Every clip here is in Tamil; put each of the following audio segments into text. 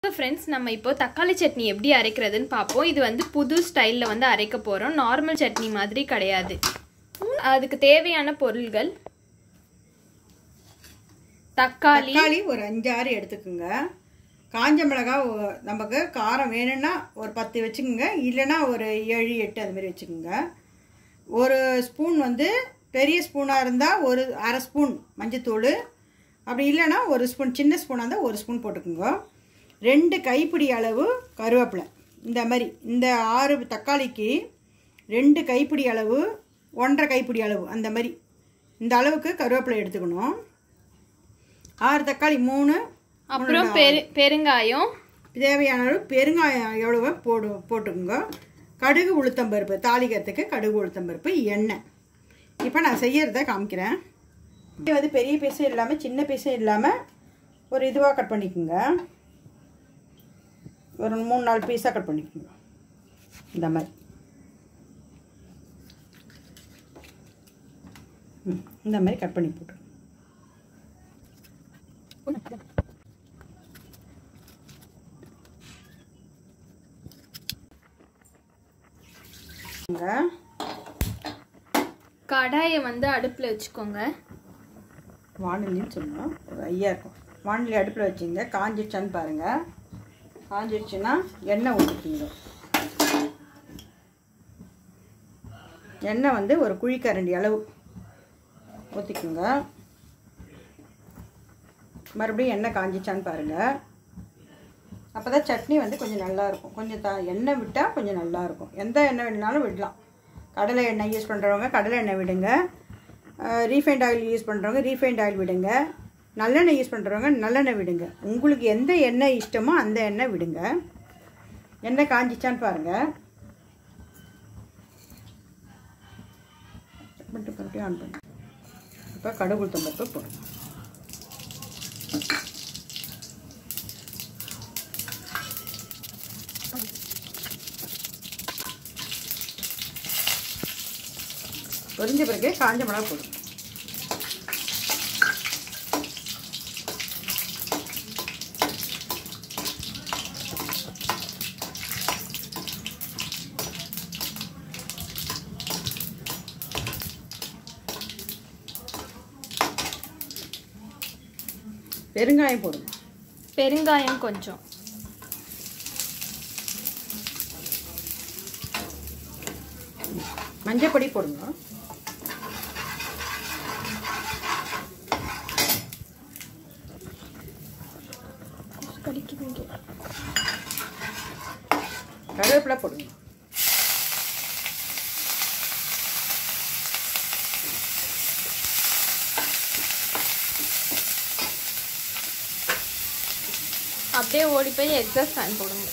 ஃப்ரெண்ட்ஸ் நம்ம இப்போ தக்காளி சட்னி எப்படி அரைக்கிறதுன்னு பார்ப்போம் இது வந்து புது ஸ்டைலில் வந்து அரைக்க போகிறோம் நார்மல் சட்னி மாதிரி கிடையாது அதுக்கு தேவையான பொருள்கள் தக்காளி தக்காளி ஒரு அஞ்சாறு எடுத்துக்கோங்க காஞ்ச மிளகா ஒ- நமக்கு காரம் வேணும்னா ஒரு பத்து வச்சுக்கோங்க இல்லைன்னா ஒரு ஏழு எட்டு அது மாதிரி வச்சுக்கோங்க ஒரு ஸ்பூன் வந்து பெரிய ஸ்பூனாக இருந்தால் ஒரு அரை ஸ்பூன் மஞ்சத்தூள் அப்படி இல்லைன்னா ஒரு ஸ்பூன் சின்ன ஸ்பூனாக இருந்தால் ஒரு ஸ்பூன் போட்டுக்கோங்க ரெண்டு கைப்பிடி அளவு கருவேப்பிலை இந்த மாதிரி இந்த ஆறு தக்காளிக்கு ரெண்டு கைப்பிடி அளவு ஒன்றரை கைப்பிடி அளவு அந்த மாதிரி இந்த அளவுக்கு கருவேப்பிலை எடுத்துக்கணும் ஆறு தக்காளி மூணு அப்புறம் பெரு பெருங்காயம் தேவையான அளவு பெருங்காயம் எவ்வளவோ போடு போட்டுக்கோங்க கடுகு உளுத்தம்பருப்பு தாளிக்கிறதுக்கு கடுகு உளுத்தம்பருப்பு எண்ணெய் இப்போ நான் செய்யறத காமிக்கிறேன் இது வந்து பெரிய பீஸும் இல்லாமல் சின்ன பீஸும் இல்லாமல் ஒரு இதுவாக கட் பண்ணிக்கோங்க ஒரு மூணு நாலு பீஸாக கட் பண்ணிக்கோங்க இந்த மாதிரி ம், இந்த மாதிரி கட் பண்ணி போட்டு கடாயை வந்து அடுப்பில் வச்சுக்கோங்க வானிலைன்னு சொல்லணும் ஒரு ஐயா இருக்கும் வானிலை அடுப்பில் வச்சிங்க காஞ்சிடுச்சான்னு பாருங்கள் காஞ்சிடுச்சுன்னா எண்ணெய் ஊற்றிக்கிங்க எண்ணெய் வந்து ஒரு குழிக்கரண்டி அளவு ஊற்றிக்குங்க மறுபடியும் எண்ணெய் காஞ்சிச்சான்னு பாருங்கள் அப்போ தான் சட்னி வந்து கொஞ்சம் நல்லா இருக்கும் கொஞ்சம் த எண்ணெய் விட்டால் கொஞ்சம் நல்லா இருக்கும் எந்த எண்ணெய் வேணுனாலும் விடலாம் கடலை எண்ணெய் யூஸ் பண்ணுறவங்க கடலை எண்ணெய் விடுங்க ரீஃபைண்ட் ஆயில் யூஸ் பண்ணுறவங்க ரீஃபைண்ட் ஆயில் விடுங்க நல்லெண்ணெய் யூஸ் பண்ணுறவங்க நல்லெண்ணெய் விடுங்க உங்களுக்கு எந்த எண்ணெய் இஷ்டமோ அந்த எண்ணெய் விடுங்க எண்ணெய் காஞ்சிச்சான்னு பாருங்கள் மட்டும் மறுபடியும் ஆன் பண்ணு இப்போ கடுகு உளுத்தம்பருப்பு போடுங்க பொரிஞ்ச பிறகு காஞ்ச மிளகா போடுங்க பெருங்காயம் போடுங்க பெருங்காயம் கொஞ்சம் மஞ்சப்பொடி போடுங்க கருவேப்பிலை போடுங்க அப்படியே ஓடி போய் எக்ஸாஸ்ட் ஃபேன் போடுங்க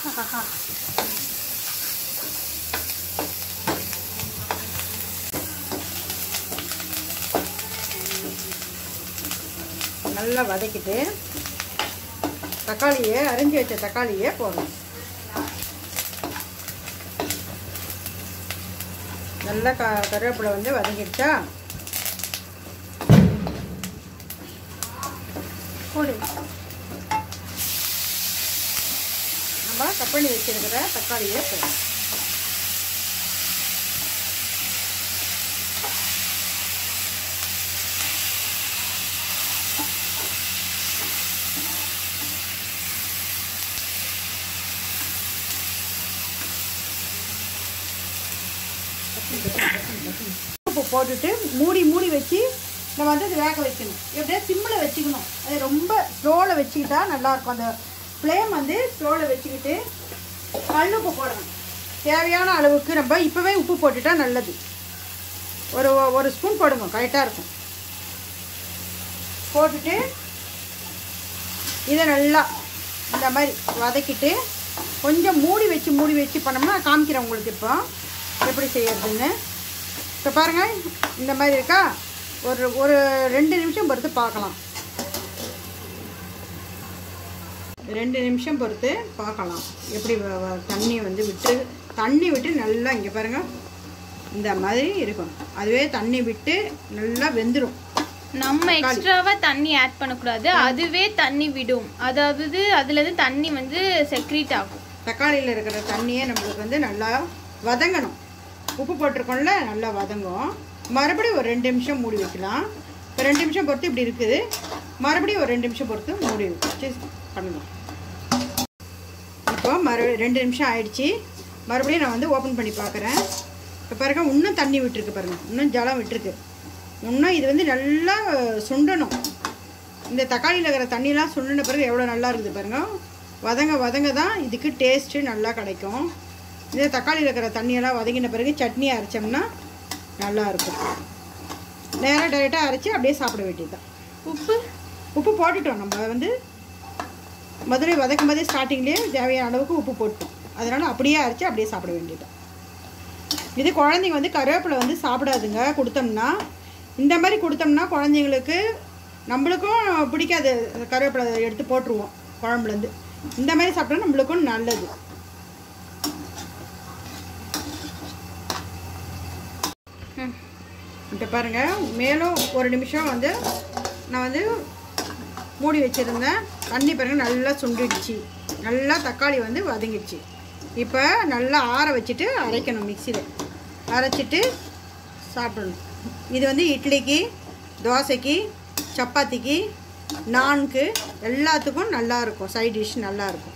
நல்லா வதக்கிட்டு தக்காளியை அரிஞ்சு வச்ச தக்காளியை போடணும் நல்லா க கருவேப்பிலை வந்து வதங்கிடுச்சா போடுங்க நம்ம கட் பண்ணி வச்சிருக்கிற தக்காளியை போடணும் உப்பு போட்டுட்டு மூடி மூடி வச்சு நம்ம வந்து இது வேக வைக்கணும் எப்படியா சிம்மில் வச்சுக்கணும் அது ரொம்ப ஸ்லோவில் வச்சுக்கிட்டா நல்லாயிருக்கும் அந்த ஃப்ளேம் வந்து ஸ்லோவில் வச்சுக்கிட்டு கல் உப்பு போடணும் தேவையான அளவுக்கு நம்ம இப்போவே உப்பு போட்டுட்டா நல்லது ஒரு ஒரு ஸ்பூன் போடுங்க கரெக்டாக இருக்கும் போட்டுட்டு இதை நல்லா இந்த மாதிரி வதக்கிட்டு கொஞ்சம் மூடி வச்சு மூடி வச்சு பண்ணோம்னா காமிக்கிறேன் உங்களுக்கு இப்போ எப்படி செய்யறதுன்னு இப்போ பாருங்கள் இந்த மாதிரி இருக்கா ஒரு ஒரு ரெண்டு நிமிஷம் பொறுத்து பார்க்கலாம் ரெண்டு நிமிஷம் பொறுத்து பார்க்கலாம் எப்படி வ- வ- தண்ணி வந்து விட்டு தண்ணி விட்டு நல்லா இங்கே பாருங்கள் இந்த மாதிரி இருக்கும் அதுவே தண்ணி விட்டு நல்லா வெந்துடும் நம்ம எக்ஸ்ட்ராவா தண்ணி ஆட் பண்ணக்கூடாது அதுவே தண்ணி விடும் அதாவது அதுல இருந்து தண்ணி வந்து செக்ரீட் ஆகும் தக்காளியில் இருக்கிற தண்ணியை நம்மளுக்கு வந்து நல்லா வதங்கணும் உப்பு போட்டிருக்கோம்ல நல்லா வதங்கும் மறுபடியும் ஒரு ரெண்டு நிமிஷம் மூடி வைக்கலாம் இப்போ ரெண்டு நிமிஷம் பொறுத்து இப்படி இருக்குது மறுபடியும் ஒரு ரெண்டு நிமிஷம் பொறுத்து மூடி வச்சு பண்ணலாம் இப்போ மறு ரெண்டு நிமிஷம் ஆயிடுச்சு மறுபடியும் நான் வந்து ஓப்பன் பண்ணி பார்க்குறேன் இப்போ பாருங்க இன்னும் தண்ணி விட்டுருக்கு பாருங்க இன்னும் ஜலம் விட்டுருக்கு இன்னும் இது வந்து நல்லா சுண்டணும் இந்த தக்காளியில் இருக்கிற தண்ணியெலாம் சுண்டின பிறகு எவ்வளோ நல்லா இருக்குது பாருங்க வதங்க வதங்க தான் இதுக்கு டேஸ்ட்டு நல்லா கிடைக்கும் இந்த தக்காளியில் இருக்கிற தண்ணியெல்லாம் வதங்கின பிறகு சட்னி அரைச்சோம்னா நல்லா இருக்கும் நேராக டைரெக்டாக அரைச்சி அப்படியே சாப்பிட வேண்டியது தான் உப்பு உப்பு போட்டுட்டோம் நம்ம வந்து முதல்ல வதக்கும் போதே ஸ்டார்டிங்லேயே தேவையான அளவுக்கு உப்பு போட்டோம் அதனால் அப்படியே அரைச்சி அப்படியே சாப்பிட வேண்டியது இது குழந்தைங்க வந்து கருவேப்பிலை வந்து சாப்பிடாதுங்க கொடுத்தோம்னா இந்த மாதிரி கொடுத்தோம்னா குழந்தைங்களுக்கு நம்மளுக்கும் பிடிக்காது அந்த கருவேப்பிலை எடுத்து போட்டுருவோம் குழம்புலேருந்து இந்த மாதிரி சாப்பிட்டா நம்மளுக்கும் நல்லது ம். இப்போ பாருங்கள் மேலும் ஒரு நிமிஷம் வந்து நான் வந்து மூடி வச்சுருந்தேன் தண்ணி பாருங்க நல்லா சுண்டிடுச்சு நல்லா தக்காளி வந்து வதங்கிடுச்சு இப்போ நல்லா ஆற வச்சுட்டு அரைக்கணும் மிக்சியில் அரைச்சிட்டு சாப்பிடணும் இது வந்து இட்லிக்கு தோசைக்கு சப்பாத்திக்கு நான்கு எல்லாத்துக்கும் நல்லா இருக்கும் சைட் டிஷ் நல்லா இருக்கும்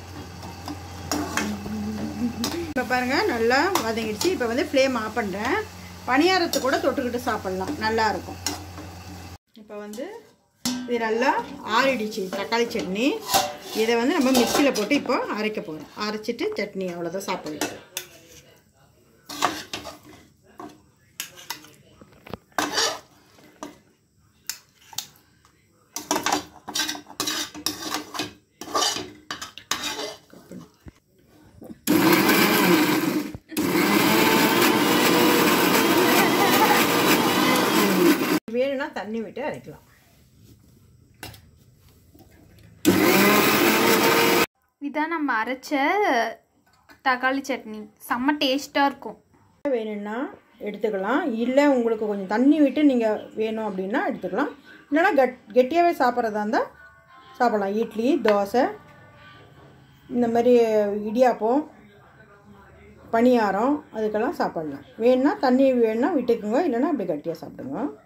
இப்போ பாருங்கள் நல்லா வதங்கிடுச்சு இப்போ வந்து ஃப்ளேம் ஆஃப் பண்ணுறேன் பணியாரத்தை கூட தொட்டுக்கிட்டு சாப்பிட்லாம் நல்லா இருக்கும் இப்போ வந்து இது நல்லா ஆறிடுச்சு தக்காளி சட்னி இதை வந்து நம்ம மிக்சியில் போட்டு இப்போ அரைக்க போகிறோம் அரைச்சிட்டு சட்னி அவ்வளோதான் சாப்பிடலாம் வேணும்னா தண்ணி விட்டு அரைக்கலாம் இதான் நம்ம அரைச்ச தக்காளி சட்னி செம்ம டேஸ்ட்டாக இருக்கும் வேணும்னா எடுத்துக்கலாம் இல்லை உங்களுக்கு கொஞ்சம் தண்ணி விட்டு நீங்கள் வேணும் அப்படின்னா எடுத்துக்கலாம் இல்லைன்னா கட் கெட்டியாகவே சாப்பிட்றதா இருந்தால் சாப்பிடலாம் இட்லி தோசை இந்த மாதிரி இடியாப்பம் பணியாரம் அதுக்கெல்லாம் சாப்பிடலாம் வேணும்னா தண்ணி வேணும்னா விட்டுக்குங்க இல்லைன்னா அப்படி கட்டியாக சாப்பிடுங்க